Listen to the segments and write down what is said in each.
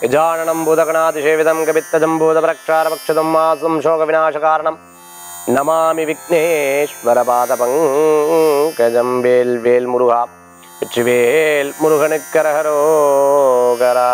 கஜானனம் பூதகணாதிசேவிதம் கபித்தஜம்பூதபிரக்ஷாரபக்ஷதம் மாசம் சோக விநாசகாரணம் நமாமி விக்னேஸ்வர பாதபங்கஜம் வேல் வேல் முருகா வெற்றிவேல் முருகனுக்கரகரோகரா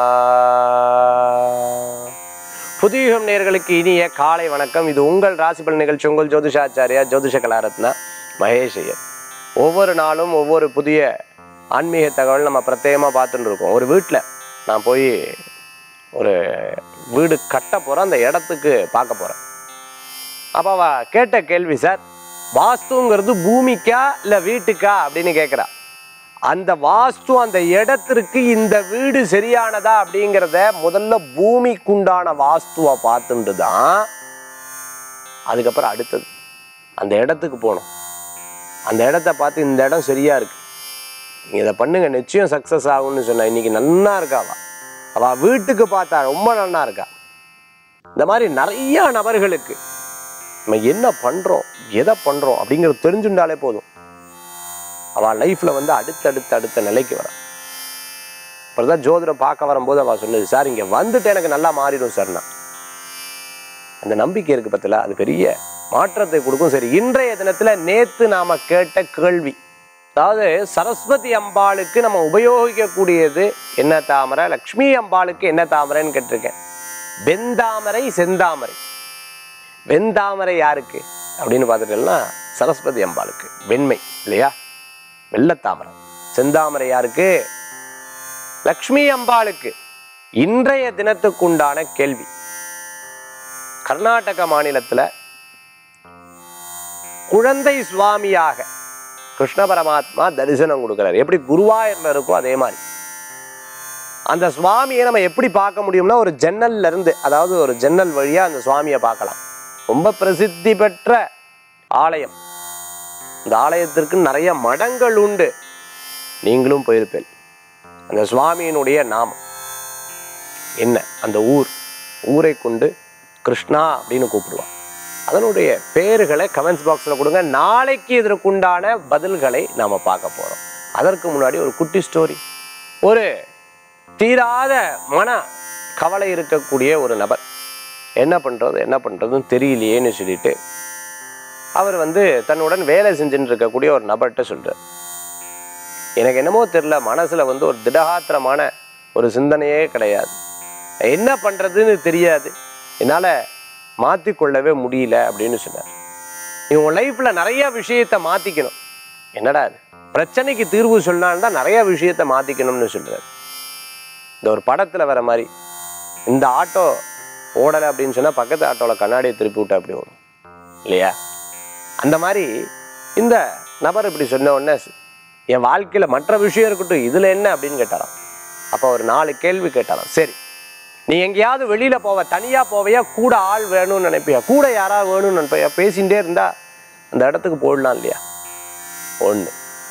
புதியுகம் நேர்களுக்கு இனிய காலை வணக்கம் இது உங்கள் ராசிபல் நிகழ்ச்சி உங்கள் ஜோதிஷாச்சாரியா ஜோதிஷ கலாரத்னா மகேஷ் ஐயர் ஒவ்வொரு நாளும் ஒவ்வொரு புதிய ஆன்மீக தகவல் நம்ம பிரத்யேகமாக பார்த்துட்டு இருக்கோம் ஒரு வீட்டில் நான் போய் ஒரு வீடு கட்ட போகிறேன் அந்த இடத்துக்கு பார்க்க போகிறேன் அப்போ அவ கேட்ட கேள்வி சார் வாஸ்துங்கிறது பூமிக்கா இல்லை வீட்டுக்கா அப்படின்னு கேட்குறா அந்த வாஸ்து அந்த இடத்திற்கு இந்த வீடு சரியானதா அப்படிங்கிறத முதல்ல பூமிக்குண்டான வாஸ்துவை பார்த்துட்டு தான் அதுக்கப்புறம் அடுத்தது அந்த இடத்துக்கு போகணும் அந்த இடத்த பார்த்து இந்த இடம் சரியா இருக்கு நீங்க இதை பண்ணுங்க நிச்சயம் சக்சஸ் ஆகும்னு சொன்னா இன்னைக்கு நன்னா இருக்கா அவ அவ வீட்டுக்கு பார்த்தா ரொம்ப நன்னா இருக்கா இந்த மாதிரி நிறைய நபர்களுக்கு நம்ம என்ன பண்றோம் எதை பண்றோம் அப்படிங்கிறது தெரிஞ்சுட்டாலே போதும் அவள் லைஃப்ல வந்து அடுத்தடுத்த அடுத்த நிலைக்கு வர அப்புறம் ஜோதிடம் பார்க்க வரும்போது அவள் சொன்னது சார் இங்க வந்துட்டு எனக்கு நல்லா மாறிடும் சார் நான் அந்த நம்பிக்கை இருக்கு பத்தில அது பெரிய மாற்றத்தை கொடுக்கும் சரி இன்றைய தினத்துல நேத்து நாம கேட்ட கேள்வி அதாவது சரஸ்வதி அம்பாளுக்கு நம்ம உபயோகிக்கக்கூடியது என்ன தாமரை லக்ஷ்மி அம்பாளுக்கு என்ன தாமரைன்னு கேட்டிருக்கேன் வெந்தாமரை செந்தாமரை வெந்தாமரை யாருக்கு அப்படின்னு பார்த்துட்டோம்னா சரஸ்வதி அம்பாளுக்கு வெண்மை இல்லையா வெள்ளத்தாமரை செந்தாமரை யாருக்கு லக்ஷ்மி அம்பாளுக்கு இன்றைய தினத்துக்குண்டான கேள்வி கர்நாடக மாநிலத்துல குழந்தை சுவாமியாக கிருஷ்ண பரமாத்மா தரிசனம் கொடுக்கிறார் எப்படி குருவாயூர்ல இருக்கோ அதே மாதிரி அந்த சுவாமியை நம்ம எப்படி பார்க்க முடியும்னா ஒரு ஜன்னல்ல இருந்து அதாவது ஒரு ஜன்னல் வழியா அந்த சுவாமியை பார்க்கலாம் ரொம்ப பிரசித்தி பெற்ற ஆலயம் இந்த ஆலயத்திற்கு நிறைய மடங்கள் உண்டு நீங்களும் போயிருப்பேன் அந்த சுவாமியினுடைய நாமம் என்ன அந்த ஊர் ஊரை கொண்டு கிருஷ்ணா அப்படின்னு கூப்பிடுவான் அதனுடைய பேர்களை கமெண்ட்ஸ் பாக்ஸில் கொடுங்க நாளைக்கு இதற்குண்டான பதில்களை நாம் பார்க்க போகிறோம் அதற்கு முன்னாடி ஒரு குட்டி ஸ்டோரி ஒரு தீராத மன கவலை இருக்கக்கூடிய ஒரு நபர் என்ன பண்ணுறது என்ன பண்ணுறதுன்னு தெரியலையேன்னு சொல்லிட்டு அவர் வந்து தன்னுடன் வேலை செஞ்சுட்டு இருக்கக்கூடிய ஒரு நபர்கிட்ட சொல்றார் எனக்கு என்னமோ தெரியல மனசுல வந்து ஒரு திடகாத்திரமான ஒரு சிந்தனையே கிடையாது என்ன பண்றதுன்னு தெரியாது என்னால மாத்திக்கொள்ளவே முடியல அப்படின்னு சொன்னார் நீ உன் லைஃப்ல நிறைய விஷயத்த மாத்திக்கணும் என்னடா அது பிரச்சனைக்கு தீர்வு சொன்னால்தான் தான் நிறைய விஷயத்த மாத்திக்கணும்னு சொல்றாரு இந்த ஒரு படத்துல வர மாதிரி இந்த ஆட்டோ ஓடலை அப்படின்னு சொன்னா பக்கத்து ஆட்டோல கண்ணாடியை திருப்பி விட்டா அப்படி ஓடும் இல்லையா அந்த மாதிரி இந்த நபர் இப்படி சொன்ன உடனே என் வாழ்க்கையில மற்ற விஷயம் இருக்கட்டும் இதுல என்ன அப்படின்னு கேட்டாராம் அப்ப ஒரு நாலு கேள்வி கேட்டாராம் சரி நீ எங்கேயாவது வெளியில போவ தனியா போவையா கூட ஆள் வேணும்னு நினைப்பியா கூட யாராவது வேணும்னு நினைப்பியா பேசிகிட்டே இருந்தா அந்த இடத்துக்கு போயிடலாம் இல்லையா ஒண்ணு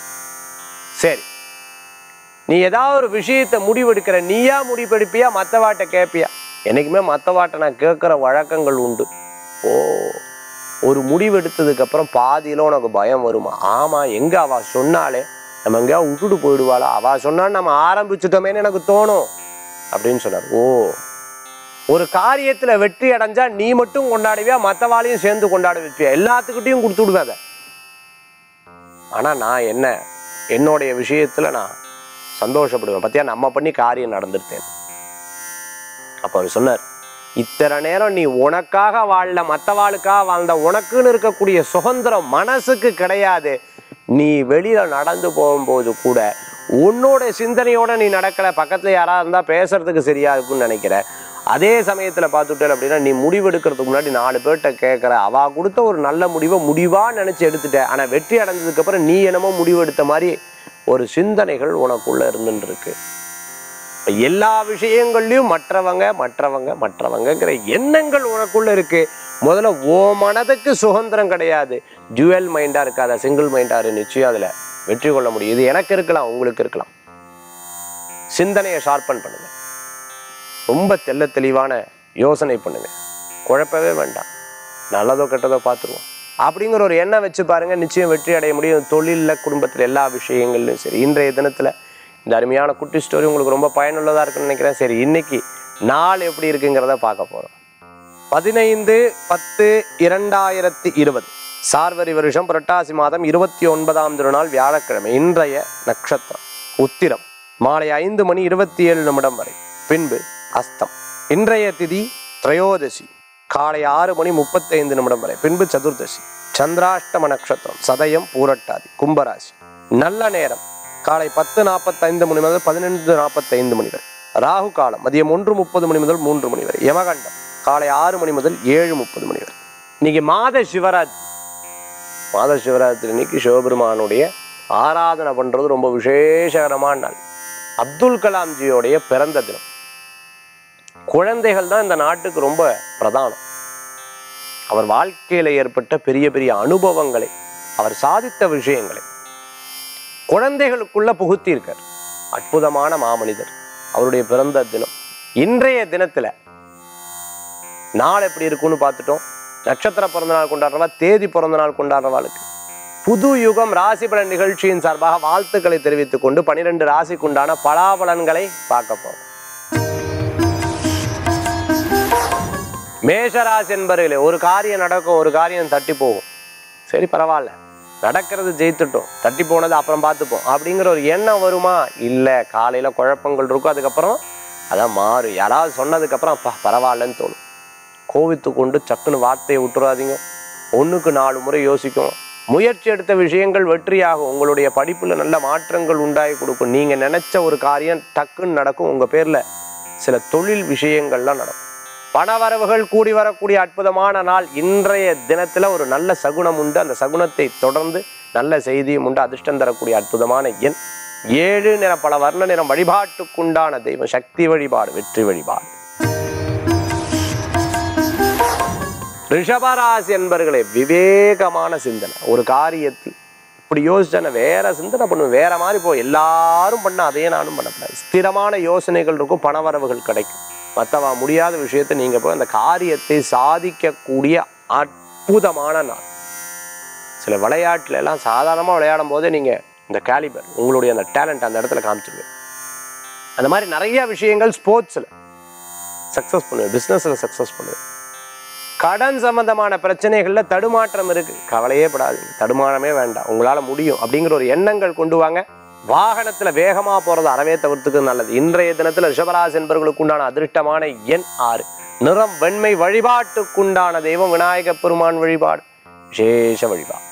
சரி நீ ஏதாவது ஒரு விஷயத்தை முடிவெடுக்கிற நீயா முடிவெடுப்பியா மற்றவாட்ட கேட்பியா என்னைக்குமே மற்றவாட்ட நான் கேட்குற வழக்கங்கள் உண்டு ஓ ஒரு முடிவெடுத்ததுக்கு அப்புறம் பாதியில உனக்கு பயம் வருமா ஆமா எங்க அவ சொன்னாலே நம்ம எங்கேயா விட்டுட்டு போயிடுவாளா அவ சொன்னான்னு நம்ம ஆரம்பிச்சுட்டோமேன்னு எனக்கு தோணும் அப்படின்னு சொன்னார் ஓ ஒரு காரியத்துல வெற்றி அடைஞ்சா நீ மட்டும் கொண்டாடுவியா மற்றவாளையும் சேர்ந்து கொண்டாட வைப்பியா எல்லாத்துக்கிட்டையும் கொடுத்து விடுவேன் அதை ஆனா நான் என்ன என்னுடைய விஷயத்துல நான் சந்தோஷப்படுவேன் பத்தியா நம்ம பண்ணி காரியம் நடந்துருத்தேன் அப்ப அவர் சொன்னார் இத்தனை நேரம் நீ உனக்காக வாழல மற்றவாளுக்காக வாழ்ந்த உனக்குன்னு இருக்கக்கூடிய சுதந்திரம் மனசுக்கு கிடையாது நீ வெளியில நடந்து போகும்போது கூட உன்னோட சிந்தனையோட நீ நடக்கல பக்கத்துல யாராவது இருந்தா பேசுறதுக்கு சரியா இருக்கும்னு நினைக்கிற அதே சமயத்துல பார்த்துட்டேன் அப்படின்னா நீ முடிவெடுக்கிறதுக்கு முன்னாடி நாலு பேர்கிட்ட கேட்கற அவ கொடுத்த ஒரு நல்ல முடிவை முடிவா நினைச்சு எடுத்துட்ட ஆனா வெற்றி அடைஞ்சதுக்கு அப்புறம் நீ என்னமோ முடிவெடுத்த மாதிரி ஒரு சிந்தனைகள் உனக்குள்ள இருந்துட்டு இருக்கு இப்ப எல்லா விஷயங்கள்லயும் மற்றவங்க மற்றவங்க மற்றவங்கங்கிற எண்ணங்கள் உனக்குள்ள இருக்கு முதல்ல ஓ மனதுக்கு சுதந்திரம் கிடையாது ஜுவல் மைண்டா இருக்காத சிங்கிள் மைண்டா இரு நிச்சயம் அதுல வெற்றி கொள்ள முடியும் இது எனக்கு இருக்கலாம் உங்களுக்கு இருக்கலாம் சிந்தனையை ஷார்ப்பன் பண்ணுங்க ரொம்ப தெள்ள தெளிவான யோசனை பண்ணுங்க குழப்பவே வேண்டாம் நல்லதோ கெட்டதோ பார்த்துருவோம் அப்படிங்கிற ஒரு எண்ணம் வச்சு பாருங்க நிச்சயம் வெற்றி அடைய முடியும் தொழிலில் குடும்பத்தில் எல்லா விஷயங்கள்லையும் சரி இன்றைய தினத்துல இந்த அருமையான குட்டி ஸ்டோரி உங்களுக்கு ரொம்ப பயனுள்ளதா இருக்குன்னு நினைக்கிறேன் சரி இன்னைக்கு நாள் எப்படி இருக்குங்கிறத பார்க்க போறோம் பதினைந்து பத்து இரண்டாயிரத்தி இருபது சார்வரி வருஷம் புரட்டாசி மாதம் இருபத்தி ஒன்பதாம் திருநாள் வியாழக்கிழமை இன்றைய நட்சத்திரம் உத்திரம் மாலை ஐந்து மணி இருபத்தி ஏழு நிமிடம் வரை பின்பு அஸ்தம் இன்றைய திதி திரையோதசி காலை ஆறு மணி முப்பத்தைந்து நிமிடம் வரை பின்பு சதுர்தசி சந்திராஷ்டம நட்சத்திரம் சதயம் பூரட்டாதி கும்பராசி நல்ல நேரம் காலை பத்து நாற்பத்தைந்து மணி முதல் பதினெண்டு நாற்பத்தைந்து மணி வரை ராகு காலம் மதியம் ஒன்று முப்பது மணி முதல் மூன்று மணி வரை யமகண்டம் காலை ஆறு மணி முதல் ஏழு முப்பது மணி வரை இன்னைக்கு மாத சிவராத்திரி மாத சிவராத்திரி இன்னைக்கு சிவபெருமானுடைய ஆராதனை பண்றது ரொம்ப விசேஷகரமான நாள் அப்துல் கலாம்ஜியோடைய பிறந்த தினம் குழந்தைகள் தான் இந்த நாட்டுக்கு ரொம்ப பிரதானம் அவர் வாழ்க்கையில ஏற்பட்ட பெரிய பெரிய அனுபவங்களை அவர் சாதித்த விஷயங்களை குழந்தைகளுக்குள்ள புகுத்தியிருக்கார் அற்புதமான மாமனிதர் அவருடைய பிறந்த தினம் இன்றைய தினத்துல நாள் எப்படி இருக்கும்னு பார்த்துட்டோம் நட்சத்திர பிறந்த நாள் கொண்டாடுறவா தேதி பிறந்த நாள் கொண்டாடுறவாளுக்கு புது யுகம் ராசி பலன் நிகழ்ச்சியின் சார்பாக வாழ்த்துக்களை தெரிவித்துக் கொண்டு பனிரெண்டு ராசிக்குண்டான பலாபலன்களை பார்க்க போறோம் மேஷராசி என்பவர்களே ஒரு காரியம் நடக்கும் ஒரு காரியம் தட்டி போகும் சரி பரவாயில்ல நடக்கிறது ஜெயித்துட்டோம் தட்டி போனது அப்புறம் பார்த்துப்போம் அப்படிங்கிற ஒரு எண்ணம் வருமா இல்லை காலையில குழப்பங்கள் இருக்கும் அதுக்கப்புறம் அதான் மாறும் யாராவது சொன்னதுக்கப்புறம் அப்பா பரவாயில்லன்னு தோணும் கோவித்து கொண்டு சக்குன்னு வார்த்தையை விட்டுறாதீங்க ஒண்ணுக்கு நாலு முறை யோசிக்கணும் முயற்சி எடுத்த விஷயங்கள் வெற்றியாகும் உங்களுடைய படிப்புல நல்ல மாற்றங்கள் உண்டாகி கொடுக்கும் நீங்க நினைச்ச ஒரு காரியம் டக்குன்னு நடக்கும் உங்க பேர்ல சில தொழில் விஷயங்கள்லாம் நடக்கும் பணவரவுகள் கூடி வரக்கூடிய அற்புதமான நாள் இன்றைய தினத்துல ஒரு நல்ல சகுனம் உண்டு அந்த சகுனத்தை தொடர்ந்து நல்ல செய்தியும் உண்டு அதிர்ஷ்டம் தரக்கூடிய அற்புதமான எண் ஏழு நிற பல வர்ண நிறம் வழிபாட்டுக்குண்டான தெய்வம் சக்தி வழிபாடு வெற்றி வழிபாடு ரிஷபராசி என்பர்களே விவேகமான சிந்தனை ஒரு காரியத்தில் இப்படி யோசிச்சேன்னா வேற சிந்தனை பண்ணுவேன் வேற மாதிரி போ எல்லாரும் பண்ண அதையே நானும் பண்ணக்கூடாது ஸ்திரமான யோசனைகள் இருக்கும் பணவரவுகள் கிடைக்கும் மற்றவா முடியாத விஷயத்தை நீங்க போய் அந்த காரியத்தை சாதிக்கக்கூடிய அற்புதமான நாள் சில விளையாட்டுல எல்லாம் சாதாரணமாக விளையாடும் போதே நீங்க இந்த கேலிபர் உங்களுடைய அந்த டேலண்ட் அந்த இடத்துல காமிச்சிருவீங்க அந்த மாதிரி நிறைய விஷயங்கள் ஸ்போர்ட்ஸில் சக்ஸஸ் பண்ணுவேன் பிஸ்னஸில் சக்ஸஸ் பண்ணுவேன் கடன் சம்பந்தமான பிரச்சனைகள்ல தடுமாற்றம் இருக்கு கவலையே படாதீங்க தடுமாறமே வேண்டாம் உங்களால முடியும் அப்படிங்கிற ஒரு எண்ணங்கள் கொண்டு வாங்க வாகனத்துல வேகமா போறது அறவே தவிர்த்துக்கு நல்லது இன்றைய தினத்துல ரிஷபராசி என்பவர்களுக்கு உண்டான அதிர்ஷ்டமான எண் ஆறு நிறம் வெண்மை வழிபாட்டுக்குண்டான தெய்வம் விநாயக பெருமான் வழிபாடு விசேஷ வழிபாடு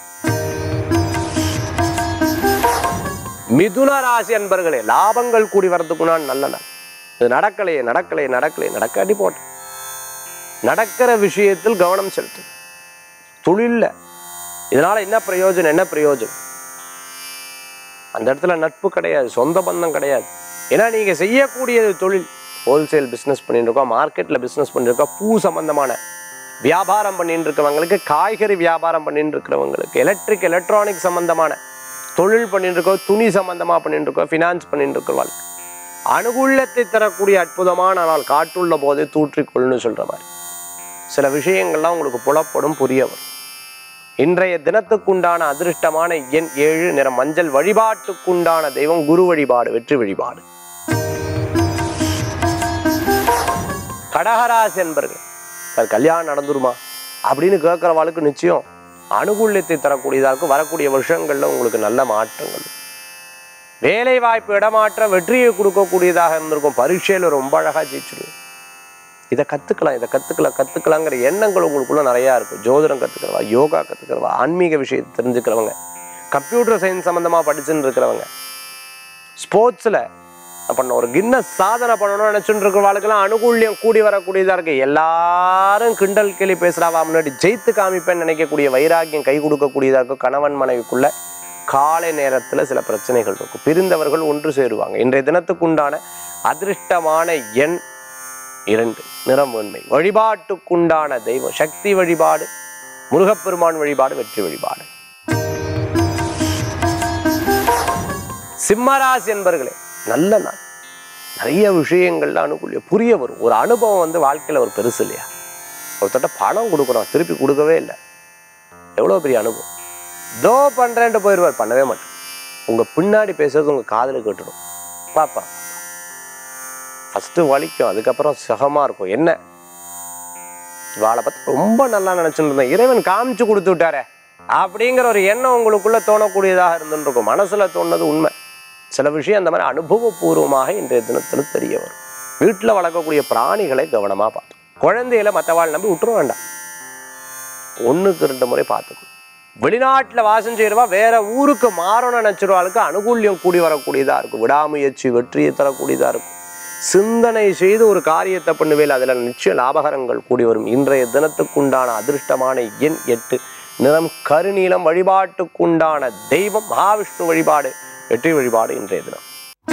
மிதுன ராசி அன்பர்களே லாபங்கள் கூடி வரதுக்குண்டான நல்ல நாள் இது நடக்கலையே நடக்கலையே நடக்கலையே நடக்காட்டி போட்டேன் நடக்கிற விஷயத்தில் கவனம் செலுத்து தொழில்ல இதனால என்ன பிரயோஜனம் என்ன பிரயோஜனம் அந்த இடத்துல நட்பு கிடையாது சொந்த பந்தம் கிடையாது ஏன்னா நீங்க செய்யக்கூடியது தொழில் ஹோல்சேல் பிஸ்னஸ் பண்ணிட்டு இருக்கோம் மார்க்கெட்ல பிஸ்னஸ் பண்ணிருக்கோம் பூ சம்பந்தமான வியாபாரம் பண்ணிட்டு இருக்கவங்களுக்கு காய்கறி வியாபாரம் பண்ணிட்டு இருக்கிறவங்களுக்கு எலக்ட்ரிக் எலக்ட்ரானிக் சம்பந்தமான தொழில் பண்ணிட்டு இருக்கோம் துணி சம்பந்தமா பண்ணிட்டு இருக்கோம் ஃபினான்ஸ் பண்ணிட்டு இருக்கிறவங்களுக்கு அனுகூலத்தை தரக்கூடிய அற்புதமான நாள் காற்றுள்ள போதே தூற்றிக்கொள்னு சொல்ற மாதிரி சில விஷயங்கள்லாம் உங்களுக்கு புலப்படும் புரிய வரும் இன்றைய தினத்துக்குண்டான அதிர்ஷ்டமான எண் ஏழு நிற மஞ்சள் வழிபாட்டுக்குண்டான தெய்வம் குரு வழிபாடு வெற்றி வழிபாடு கடகராசி என்பர்கள் சார் கல்யாணம் நடந்துருமா அப்படின்னு கேட்குறவாளுக்கு நிச்சயம் அனுகூல்யத்தை தரக்கூடியதா இருக்கும் வரக்கூடிய வருஷங்கள்ல உங்களுக்கு நல்ல மாற்றங்கள் வேலை வாய்ப்பு இடமாற்றம் வெற்றியை கொடுக்கக்கூடியதாக இருந்திருக்கும் பரீட்சையில ரொம்ப அழகா ஜெயிச்சிடுவோம் இதை கத்துக்கலாம் இதை கத்துக்கலாம் கத்துக்கலாங்கிற எண்ணங்கள் உங்களுக்குள்ள நிறையா இருக்கும் ஜோதிடம் கத்துக்கிறவா யோகா கத்துக்கிறவா ஆன்மீக விஷயத்தை தெரிஞ்சுக்கிறவங்க கம்ப்யூட்டர் சயின்ஸ் சம்பந்தமா படிச்சுன்னு இருக்கிறவங்க ஸ்போர்ட்ஸ்ல பண்ண ஒரு கின்னஸ் சாதனை பண்ணணும்னு நினைச்சுட்டு இருக்கிறவாளுக்கெல்லாம் அனுகூல்யம் கூடி வரக்கூடியதா இருக்கு எல்லாரும் கிண்டல் கேலி பேசுறாவா முன்னாடி ஜெயித்து காமிப்பேன்னு நினைக்கக்கூடிய வைராக்கியம் கை கொடுக்கக்கூடியதா இருக்கும் கணவன் மனைவிக்குள்ள காலை நேரத்துல சில பிரச்சனைகள் இருக்கும் பிரிந்தவர்கள் ஒன்று சேருவாங்க இன்றைய தினத்துக்குண்டான அதிர்ஷ்டமான எண் இரண்டு நிறம் உண்மை வழிபாட்டுக்குண்டான தெய்வம் சக்தி வழிபாடு முருகப்பெருமான் வழிபாடு வெற்றி வழிபாடு சிம்மராசி என்பர்களே நல்ல நாள் நிறைய விஷயங்கள்ல அனுகூலியம் புரிய வரும் ஒரு அனுபவம் வந்து வாழ்க்கையில ஒரு பெருசு இல்லையா ஒருத்தட்ட பணம் கொடுக்குறோம் திருப்பி கொடுக்கவே இல்லை எவ்வளோ பெரிய அனுபவம் தோ பண்றேன்ட்டு போயிடுவார் பண்ணவே மாட்டேன் உங்க பின்னாடி பேசுறது உங்க காதுல கேட்டுடும் பாப்பா ஃபஸ்ட்டு வலிக்கும் அதுக்கப்புறம் சுகமாக இருக்கும் என்ன இவாளை பற்றி ரொம்ப நல்லா நினச்சிட்டு இருந்தேன் இறைவன் காமிச்சு கொடுத்து விட்டாரே அப்படிங்கிற ஒரு எண்ணம் உங்களுக்குள்ள தோணக்கூடியதாக இருந்துருக்கும் மனசுல தோணுது உண்மை சில விஷயம் அந்த மாதிரி அனுபவபூர்வமாக இன்றைய தினத்தில் தெரிய வரும் வீட்டில் வளர்க்கக்கூடிய பிராணிகளை கவனமாக பார்த்து குழந்தையில மற்றவாள் நம்பி விட்டுற வேண்டாம் ஒண்ணுக்கு ரெண்டு முறை பார்த்துக்கணும் வெளிநாட்டில் வாசம் செய்யறவா வேற ஊருக்கு மாறணும்னு நினைச்சிருவாளுக்கு அனுகூல்யம் கூடி வரக்கூடியதா இருக்கும் விடாமுயற்சி வெற்றியை தரக்கூடியதா இருக்கும் சிந்தனை செய்து ஒரு காரியத்தை பண்ணுவேல் அதுல நிச்சய லாபகரங்கள் கூடி வரும் இன்றைய தினத்துக்குண்டான அதிர்ஷ்டமான எண் எட்டு நிறம் கருநீலம் வழிபாட்டுக்குண்டான தெய்வம் மகாவிஷ்ணு வழிபாடு வெற்றி வழிபாடு இன்றைய தினம்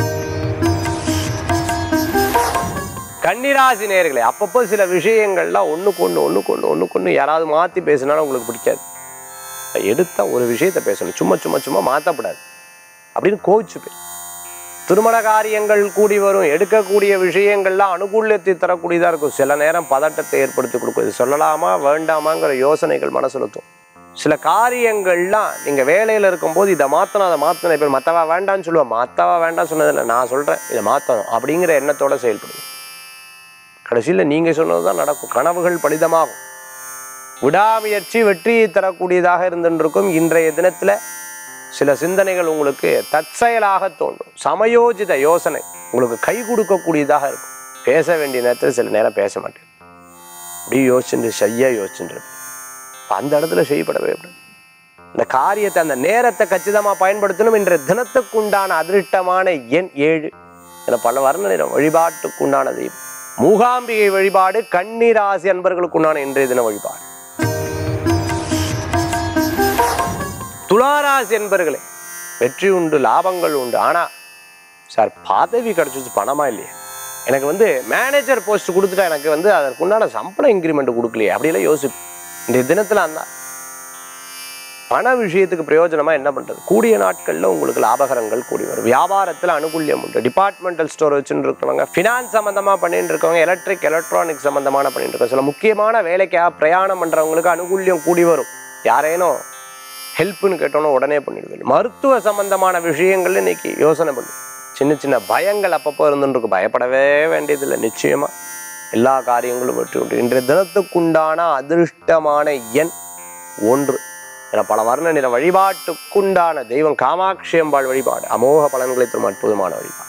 கன்னிராசி நேர்களே அப்பப்போ சில விஷயங்கள்லாம் ஒண்ணுக்கு ஒண்ணு ஒண்ணுக்கு ஒண்ணு ஒண்ணுக்கு ஒண்ணு யாராவது மாத்தி பேசினாலும் உங்களுக்கு பிடிக்காது எடுத்தா ஒரு விஷயத்தை பேசணும் சும்மா சும்மா சும்மா மாத்தப்படாது அப்படின்னு கோவிச்சுப்பேன் திருமண காரியங்கள் கூடி வரும் எடுக்கக்கூடிய விஷயங்கள்லாம் அனுகூல்யத்தை தரக்கூடியதா இருக்கும் சில நேரம் பதட்டத்தை ஏற்படுத்தி கொடுக்கும் இது சொல்லலாமா வேண்டாமாங்கிற யோசனைகள் மனசுல தோணும் சில காரியங்கள்லாம் நீங்க வேலையில இருக்கும்போது இதை மாத்தணும் அதை மாத்தணும் இப்போ மத்தவா வேண்டாம்னு சொல்லுவேன் மத்தவா வேண்டாம் சொன்னதில்லை நான் சொல்றேன் இதை மாத்தணும் அப்படிங்கிற எண்ணத்தோட செயல்படுங்க கடைசியில நீங்க சொன்னதுதான் நடக்கும் கனவுகள் பலிதமாகும் விடாமுயற்சி வெற்றியை தரக்கூடியதாக இருந்துருக்கும் இன்றைய தினத்துல சில சிந்தனைகள் உங்களுக்கு தற்செயலாக தோன்றும் சமயோஜித யோசனை உங்களுக்கு கை கொடுக்கக்கூடியதாக இருக்கும் பேச வேண்டிய நேரத்தில் சில நேரம் பேச மாட்டேன் அப்படி யோசிச்சுட்டு செய்ய யோசிச்சுட்டு அந்த இடத்துல செய்யப்படவே கூடாது இந்த காரியத்தை அந்த நேரத்தை கச்சிதமா பயன்படுத்தணும் என்ற தினத்துக்குண்டான அதிருஷ்டமான எண் ஏழு என பல வர்ண நிறம் வழிபாட்டுக்குண்டான தெய்வம் மூகாம்பிகை வழிபாடு கன்னிராசி அன்பர்களுக்குண்டான இன்றைய தின வழிபாடு துளாராசி என்பர்களே வெற்றி உண்டு லாபங்கள் உண்டு ஆனா சார் பதவி கிடைச்சிச்சு பணமா இல்லையே எனக்கு வந்து மேனேஜர் போஸ்ட் கொடுத்துட்டா எனக்கு வந்து அதற்குண்டான சம்பளம் இன்க்ரிமெண்ட் கொடுக்கலையே அப்படிலாம் யோசிப்பு இந்த தினத்துல அந்த பண விஷயத்துக்கு பிரயோஜனமா என்ன பண்றது கூடிய நாட்கள்ல உங்களுக்கு லாபகரங்கள் கூடி வரும் வியாபாரத்துல அனுகூல்யம் உண்டு டிபார்ட்மெண்டல் ஸ்டோர் வச்சுட்டு இருக்கிறவங்க ஃபினான்ஸ் சம்பந்தமா பண்ணிட்டு இருக்கவங்க எலக்ட்ரிக் எலக்ட்ரானிக் சம்பந்தமான பண்ணிட்டு இருக்கோம் சில முக்கியமான வேலைக்காக பிரயாணம் பண்றவங்களுக்கு அனுகூல்யம் கூடி வரும் யாரேனும் ஹெல்ப்னு கேட்டோன்னா உடனே பண்ணிடுவேன் மருத்துவ சம்பந்தமான விஷயங்கள்ல இன்னைக்கு யோசனை பண்ணு சின்ன சின்ன பயங்கள் அப்பப்போ இருந்துருக்கு பயப்படவே வேண்டியதில்லை நிச்சயமா எல்லா காரியங்களும் வெற்றி உண்டு இன்றைய தினத்துக்குண்டான அதிர்ஷ்டமான எண் ஒன்று என பல வர்ண நிற வழிபாட்டுக்குண்டான தெய்வம் காமாட்சி அம்பாள் வழிபாடு அமோக பலன்களை தரும் அற்புதமான வழிபாடு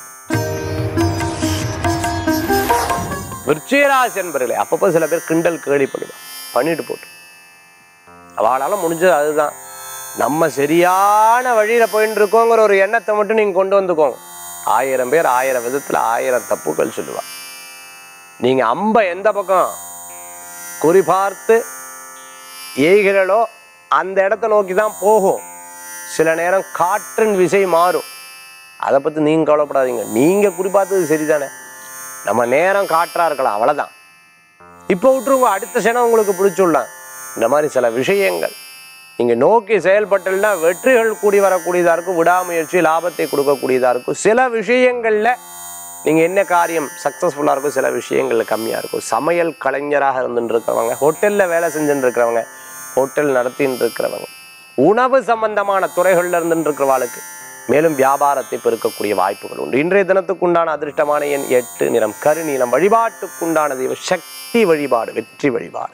விருச்சிகராசி என்பர்களே அப்பப்போ சில பேர் கிண்டல் கேலி பண்ணுவான் பண்ணிட்டு போட்டு அவளால முடிஞ்சது அதுதான் நம்ம சரியான வழியில போயிட்டு இருக்கோங்கிற ஒரு எண்ணத்தை மட்டும் நீங்க கொண்டு வந்துக்கோங்க ஆயிரம் பேர் ஆயிரம் விதத்துல ஆயிரம் தப்புகள் சொல்லுவா நீங்க அம்ப எந்த பக்கம் குறிபார்த்து ஏய்கிறளோ அந்த இடத்த நோக்கி தான் போகும் சில நேரம் காற்றின் விசை மாறும் அதை பத்தி நீங்க கவலைப்படாதீங்க நீங்க குறிப்பார்த்தது சரிதானே நம்ம நேரம் காற்றா இருக்கலாம் அவ்வளவுதான் இப்போ விட்டுருங்க அடுத்த சனம் உங்களுக்கு பிடிச்சுடலாம் இந்த மாதிரி சில விஷயங்கள் நீங்க நோக்கி செயல்பட்டல்னா வெற்றிகள் கூடி வரக்கூடியதா இருக்கும் விடாமுயற்சி லாபத்தை கொடுக்கக்கூடியதா இருக்கும் சில விஷயங்கள்ல நீங்க என்ன காரியம் சக்சஸ்ஃபுல்லா இருக்கும் சில விஷயங்கள்ல கம்மியா இருக்கும் சமையல் கலைஞராக இருந்துட்டு இருக்கிறவங்க ஹோட்டல்ல வேலை செஞ்சுட்டு இருக்கிறவங்க ஹோட்டல் நடத்தின்னு இருக்கிறவங்க உணவு சம்பந்தமான துறைகள்ல இருந்துட்டு இருக்கிறவாளுக்கு மேலும் வியாபாரத்தை பெருக்கக்கூடிய வாய்ப்புகள் உண்டு இன்றைய தினத்துக்குண்டான அதிர்ஷ்டமான எண் எட்டு நிறம் கருநீலம் வழிபாட்டுக்குண்டான தெய்வ சக்தி வழிபாடு வெற்றி வழிபாடு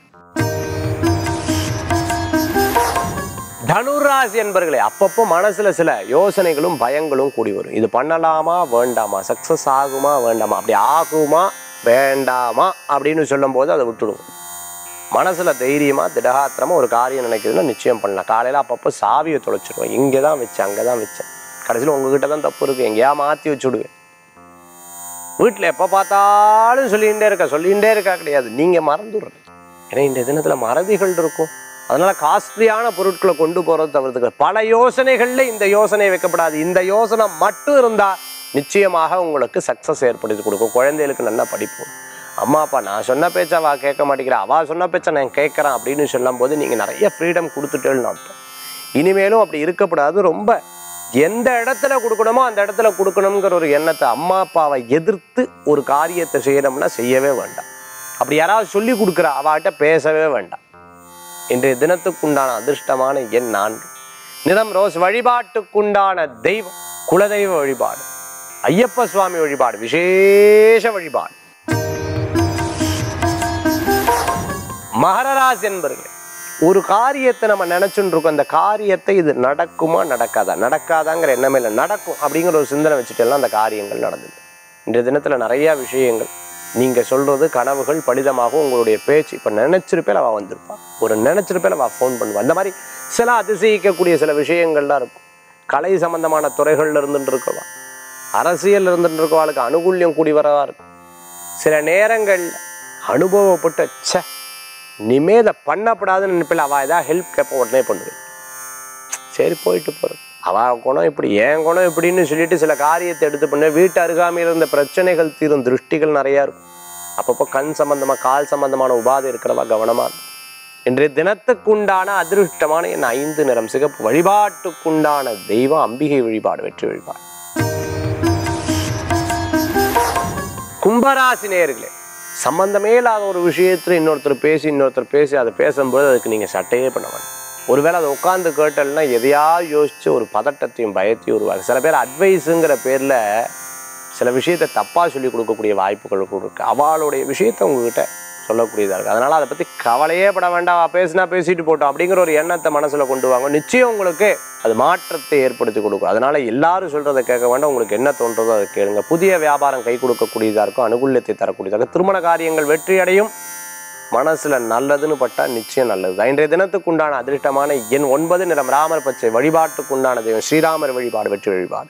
தனுராசி என்பர்களே அப்பப்போ மனசுல சில யோசனைகளும் பயங்களும் கூடி வரும் இது பண்ணலாமா வேண்டாமா சக்சஸ் ஆகுமா வேண்டாமா அப்படி ஆகுமா வேண்டாமா அப்படின்னு சொல்லும்போது அதை விட்டுடுவோம் மனசுல தைரியமா திடகாத்திரமா ஒரு காரியம் நினைக்கிறதுன்னா நிச்சயம் பண்ணலாம் காலையில அப்பப்போ சாவியை தொலைச்சிடுவோம் இங்கே தான் வச்சேன் அங்கே தான் வச்சேன் கடைசியில் உங்ககிட்ட தான் தப்பு இருக்கு எங்கேயா மாற்றி வச்சு விடுவேன் வீட்டில் எப்போ பார்த்தாலும் சொல்லிகிட்டே இருக்க சொல்லிகிட்டே இருக்கா கிடையாது நீங்கள் மறந்துடுறது ஏன்னா இந்த தினத்தில் மறதிகள் இருக்கும் அதனால காஸ்ட்லியான பொருட்களை கொண்டு போறது தவிர்த்துக்க பல யோசனைகள்ல இந்த யோசனை வைக்கப்படாது இந்த யோசனை மட்டும் இருந்தா நிச்சயமாக உங்களுக்கு சக்சஸ் ஏற்படுத்தி கொடுக்கும் குழந்தைகளுக்கு நல்லா படிப்பு அம்மா அப்பா நான் சொன்ன பேச்ச அவ கேட்க மாட்டேங்கிறா அவ சொன்ன பேச்ச நான் கேட்கறேன் அப்படின்னு சொல்லும் போது நீங்க நிறைய ஃப்ரீடம் கொடுத்துட்டேன்னு அர்த்தம் இனிமேலும் அப்படி இருக்கப்படாது ரொம்ப எந்த இடத்துல கொடுக்கணுமோ அந்த இடத்துல கொடுக்கணுங்கிற ஒரு எண்ணத்தை அம்மா அப்பாவை எதிர்த்து ஒரு காரியத்தை செய்யணும்னா செய்யவே வேண்டாம் அப்படி யாராவது சொல்லி கொடுக்குற அவகிட்ட பேசவே வேண்டாம் இன்றைய தினத்துக்குண்டான அதிர்ஷ்டமான எண் நான்கு நிறம் ரோஸ் வழிபாட்டுக்குண்டான தெய்வம் குலதெய்வ வழிபாடு ஐயப்ப சுவாமி வழிபாடு விசேஷ வழிபாடு மகர ராசி என்பர்களே ஒரு காரியத்தை நம்ம நினைச்சுட்டு இருக்கோம் அந்த காரியத்தை இது நடக்குமா நடக்காதா நடக்காதாங்கிற எண்ணமே இல்லை நடக்கும் அப்படிங்கிற ஒரு சிந்தனை வச்சுட்டு எல்லாம் அந்த காரியங்கள் நடந்தது இன்றைய தினத்துல நிறைய விஷயங்கள் நீங்க சொல்றது கனவுகள் பலிதமாகும் உங்களுடைய பேச்சு இப்ப நினைச்சிருப்பேன் அவ வந்திருப்பா ஒரு நினைச்சிருப்பேன் அவ ஃபோன் பண்ணுவா அந்த மாதிரி சில அதிசயிக்கக்கூடிய சில விஷயங்கள்லாம் இருக்கும் கலை சம்பந்தமான துறைகள்ல இருந்துட்டு இருக்கவா அரசியல் இருந்துட்டு இருக்கவாளுக்கு அனுகூல்யம் கூடி வரவா இருக்கும் சில நேரங்கள் அனுபவப்பட்ட ச்சே இனிமே இதை பண்ணப்படாதுன்னு நினைப்பில் அவள் ஏதாவது ஹெல்ப் கேட்ப உடனே பண்ணுவேன் சரி போயிட்டு போகிறோம் அவள் குணம் இப்படி என் குணம் இப்படின்னு சொல்லிட்டு சில காரியத்தை எடுத்து பண்ண வீட்டு அருகாமையில் இருந்த பிரச்சனைகள் தீரும் திருஷ்டிகள் நிறையா இருக்கும் அப்பப்போ கண் சம்பந்தமாக கால் சம்பந்தமான உபாதை இருக்கிறவா கவனமாக இருக்கும் இன்றைய தினத்துக்குண்டான அதிருஷ்டமான என் ஐந்து நிறம் சிகப்பு வழிபாட்டுக்குண்டான தெய்வம் அம்பிகை வழிபாடு வெற்றி வழிபாடு கும்பராசி நேயர்களே சம்பந்தமே இல்லாத ஒரு விஷயத்துல இன்னொருத்தர் பேசி இன்னொருத்தர் பேசி அதை பேசும்போது அதுக்கு நீங்க சட்டையே பண்ண வேண்டாம் ஒருவேளை அதை உட்காந்து கேட்டல்னா எதையா யோசிச்சு ஒரு பதட்டத்தையும் பயத்தையும் உருவாக்கு சில பேர் அட்வைஸுங்கிற பேர்ல சில விஷயத்தை தப்பா சொல்லி கொடுக்கக்கூடிய வாய்ப்புகள் கூட இருக்கு அவளுடைய விஷயத்த உங்ககிட்ட சொல்லக்கூடியதா இருக்கு அதனால அதை பத்தி கவலையே பட வேண்டாம் அவ பேசினா பேசிட்டு போட்டோம் அப்படிங்கிற ஒரு எண்ணத்தை மனசுல கொண்டு வாங்க நிச்சயம் உங்களுக்கு அது மாற்றத்தை ஏற்படுத்தி கொடுக்கும் அதனால எல்லாரும் சொல்றதை கேட்க வேண்டாம் உங்களுக்கு என்ன தோன்றதோ அதை கேளுங்க புதிய வியாபாரம் கை கொடுக்கக்கூடியதா இருக்கும் அனுகூல்யத்தை தரக்கூடியதாக இருக்கும். திருமண காரியங்கள் வெற்றி அடையும் மனசுல நல்லதுன்னு பட்டா நிச்சயம் நல்லது இன்றைய தினத்துக்கு உண்டான அதிர்ஷ்டமான எண் ஒன்பது நிறம் ராமர் பச்சை வழிபாட்டுக்கு உண்டான தெய்வம் ஸ்ரீராமர் வழிபாடு வெற்றி வழிபாடு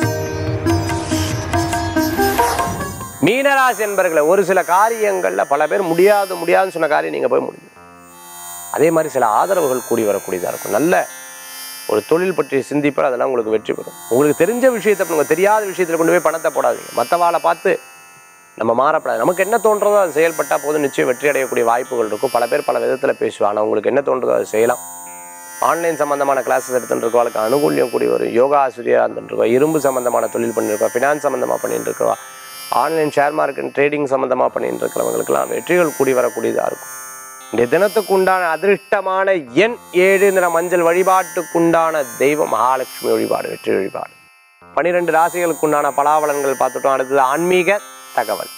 மீனராசி என்பர்களை ஒரு சில காரியங்கள்ல பல பேர் முடியாது முடியாதுன்னு சொன்ன காரியம் நீங்க போய் முடியும் அதே மாதிரி சில ஆதரவுகள் கூடி வரக்கூடியதா இருக்கும் நல்ல ஒரு தொழில் பற்றி சிந்திப்பார் அதெல்லாம் உங்களுக்கு வெற்றி பெறும் உங்களுக்கு தெரிஞ்ச விஷயத்தை பண்ணுங்க தெரியாத விஷயத்துல கொண்டு போய் பணத்தை போடாதீங்க மற்றவாளை பார்த்து நம்ம மாறப்படாது நமக்கு என்ன தோன்றதோ அது செயல்பட்டா போதும் நிச்சயம் வெற்றி அடையக்கூடிய வாய்ப்புகள் இருக்கும் பல பேர் பல விதத்துல பேசுவாங்க ஆனால் உங்களுக்கு என்ன தோன்றதோ அதை செய்யலாம் ஆன்லைன் சம்பந்தமான கிளாஸஸ் எடுத்துட்டு இருக்கவங்களுக்கு அனுகூல்யம் கூடி வரும் யோகா ஆசிரியராக இருந்துட்டு இருக்கோம் இரும்பு சம்பந்தமான தொழில் பண்ணிருக்கோம் ஃபினான்ஸ் சம்பந்தமா பண்ணிட்டு இருக்கோம் ஆன்லைன் ஷேர் மார்க்கெட் ட்ரேடிங் சம்பந்தமா பண்ணிட்டு இருக்கிறவங்களுக்கெல்லாம் வெற்றிகள் கூடி வரக்கூடியதா இருக்கும் இந்த தினத்துக்கு உண்டான அதிர்ஷ்டமான எண் ஏழு நிற மஞ்சள் வழிபாட்டுக்குண்டான தெய்வம் மகாலட்சுமி வழிபாடு வெற்றி வழிபாடு பனிரெண்டு ராசிகளுக்கு உண்டான பலாபலன்கள் பார்த்துட்டோம் அடுத்தது ஆன்மீக தகவல்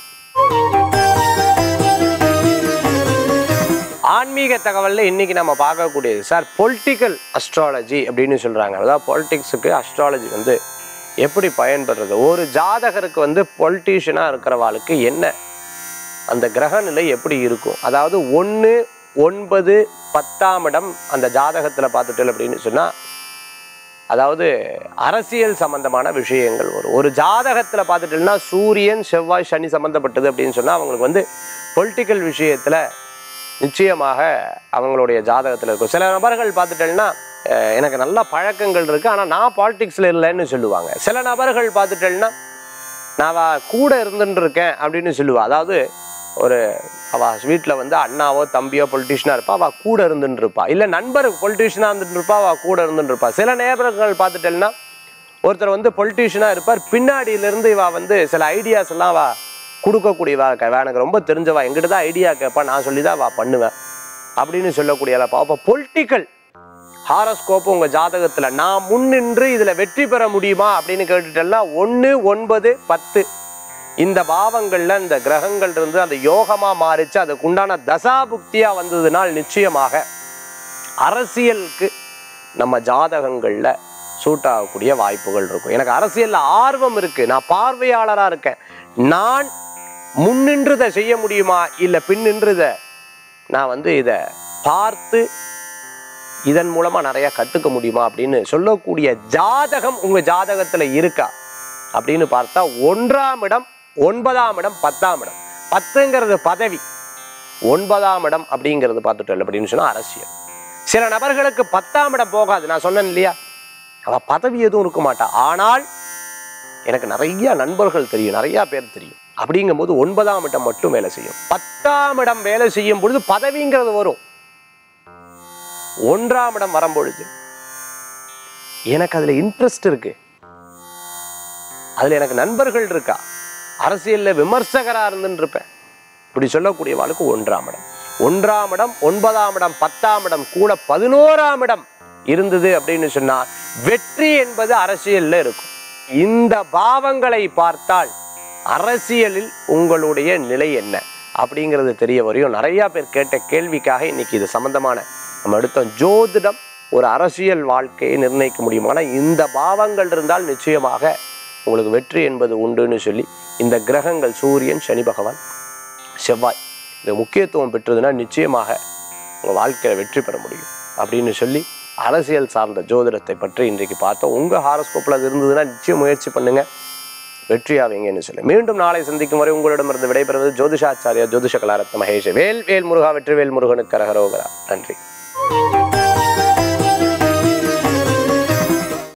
ஆன்மீக தகவல்ல இன்னைக்கு நம்ம பார்க்கக்கூடியது சார் பொலிட்டிக்கல் அஸ்ட்ராலஜி அப்படின்னு சொல்றாங்க அதாவது பொலிட்டிக்ஸுக்கு அஸ்ட்ராலஜி வந்து எப்படி பயன்படுறது ஒரு ஜாதகருக்கு வந்து பொலிட்டீஷியனாக இருக்கிறவாளுக்கு என்ன அந்த கிரக நிலை எப்படி இருக்கும் அதாவது ஒன்று ஒன்பது பத்தாம் இடம் அந்த ஜாதகத்தில் பார்த்துட்டு அப்படின்னு சொன்னால் அதாவது அரசியல் சம்பந்தமான விஷயங்கள் வரும் ஒரு ஜாதகத்தில் பார்த்துட்டோம்னா சூரியன் செவ்வாய் சனி சம்மந்தப்பட்டது அப்படின்னு சொன்னால் அவங்களுக்கு வந்து பொலிட்டிக்கல் விஷயத்தில் நிச்சயமாக அவங்களுடைய ஜாதகத்தில் இருக்கும் சில நபர்கள் பார்த்துட்டேன்னா அஹ், எனக்கு நல்ல பழக்கங்கள் இருக்குது ஆனால் நான் பாலிடிக்ஸில் இல்லைன்னு சொல்லுவாங்க சில நபர்கள் பார்த்துட்டேன்னா நான் அவ கூட இருந்துட்டு இருக்கேன் அப்படின்னு சொல்லுவா அதாவது ஒரு அவ வீட்டில் வந்து அண்ணாவோ தம்பியோ பொலிட்டிஷியனாக இருப்பா அவள் கூட இருந்துட்டு இருப்பா இல்லை நண்பர் பொலிட்டிஷியனாக இருந்துட்டு இருப்பா அவள் கூட இருந்துட்டு இருப்பா சில நேரங்கள் பார்த்துட்டேன்னா ஒருத்தர் வந்து பொலிட்டிஷியனாக இருப்பார் பின்னாடியிலேருந்து இவ வந்து சில ஐடியாஸ் எல்லாம் அவ கொடுக்கக்கூடியவா இருக்கா இவ எனக்கு ரொம்ப தெரிஞ்சவா எங்கிட்ட தான் ஐடியா கேட்பா நான் சொல்லி தான் அவ பண்ணுவேன் அப்படின்னு சொல்லக்கூடியவா அப்போ பொலிட்டிக்கல் ஹாரஸ்கோப் உங்க ஜாதகத்துல நான் முன்னின்று இதுல வெற்றி பெற முடியுமா அப்படின்னு கேட்டுட்டேன்னா ஒன்று ஒன்பது பத்து இந்த பாவங்கள்ல இந்த கிரகங்கள் இருந்து அந்த யோகமா மாறிச்சு அதுக்கு உண்டான தசாபுக்தியா வந்ததுனால் நிச்சயமாக அரசியலுக்கு நம்ம ஜாதகங்கள்ல சூட் ஆகக்கூடிய வாய்ப்புகள் இருக்கும் எனக்கு அரசியல்ல ஆர்வம் இருக்கு நான் பார்வையாளரா இருக்கேன் நான் முன்னின்று இதை செய்ய முடியுமா இல்ல பின்னின்று இதை நான் வந்து இதை பார்த்து இதன் மூலமா நிறைய கத்துக்க முடியுமா அப்படின்னு சொல்லக்கூடிய ஜாதகம் உங்க ஜாதகத்துல இருக்கா அப்படின்னு பார்த்தா ஒன்றாம் இடம் ஒன்பதாம் இடம் பத்தாம் இடம் பத்துங்கிறது பதவி ஒன்பதாம் இடம் அப்படிங்கிறது பார்த்துட்டு அப்படின்னு சொன்னா அரசியல் சில நபர்களுக்கு பத்தாம் இடம் போகாது நான் சொன்னேன் இல்லையா அவ பதவி எதுவும் இருக்க மாட்டா ஆனால் எனக்கு நிறைய நண்பர்கள் தெரியும் நிறைய பேர் தெரியும் அப்படிங்கும்போது ஒன்பதாம் இடம் மட்டும் வேலை செய்யும் பத்தாம் இடம் வேலை செய்யும் பொழுது பதவிங்கிறது வரும் ஒன்றாம் இடம் வரும்பொழுது எனக்கு அதுல இன்ட்ரெஸ்ட் இருக்கு அதுல எனக்கு நண்பர்கள் இருக்கா அரசியல்ல விமர்சகரா இருந்துன்னு இருப்பேன் இப்படி சொல்லக்கூடிய வாழ்க்கை ஒன்றாம் இடம் ஒன்றாம் இடம் ஒன்பதாம் இடம் பத்தாம் இடம் கூட பதினோராம் இடம் இருந்தது அப்படின்னு சொன்னா வெற்றி என்பது அரசியல்ல இருக்கும் இந்த பாவங்களை பார்த்தால் அரசியலில் உங்களுடைய நிலை என்ன அப்படிங்கிறது தெரிய வரையும் நிறைய பேர் கேட்ட கேள்விக்காக இன்னைக்கு இது சம்பந்தமான நம்ம எடுத்தோம் ஜோதிடம் ஒரு அரசியல் வாழ்க்கையை நிர்ணயிக்க முடியுமானா இந்த பாவங்கள் இருந்தால் நிச்சயமாக உங்களுக்கு வெற்றி என்பது உண்டுன்னு சொல்லி இந்த கிரகங்கள் சூரியன் சனி பகவான் செவ்வாய் இது முக்கியத்துவம் பெற்றதுன்னா நிச்சயமாக உங்கள் வாழ்க்கையில் வெற்றி பெற முடியும் அப்படின்னு சொல்லி அரசியல் சார்ந்த ஜோதிடத்தை பற்றி இன்றைக்கு பார்த்தோம் உங்கள் ஹாரஸ்கோப்பில் அது இருந்ததுன்னா நிச்சயம் முயற்சி பண்ணுங்க வெற்றியாவீங்கன்னு சொல்லி மீண்டும் நாளை சந்திக்கும் வரை உங்களிடமிருந்து விடைபெறுவது ஜோதிஷாச்சாரியா ஜோதிஷ கலாரத்ன மகேஷ் வேல் வேல் முருகா வெற்றி வேல் முருகனுக்கு கரகரோகரா நன்றி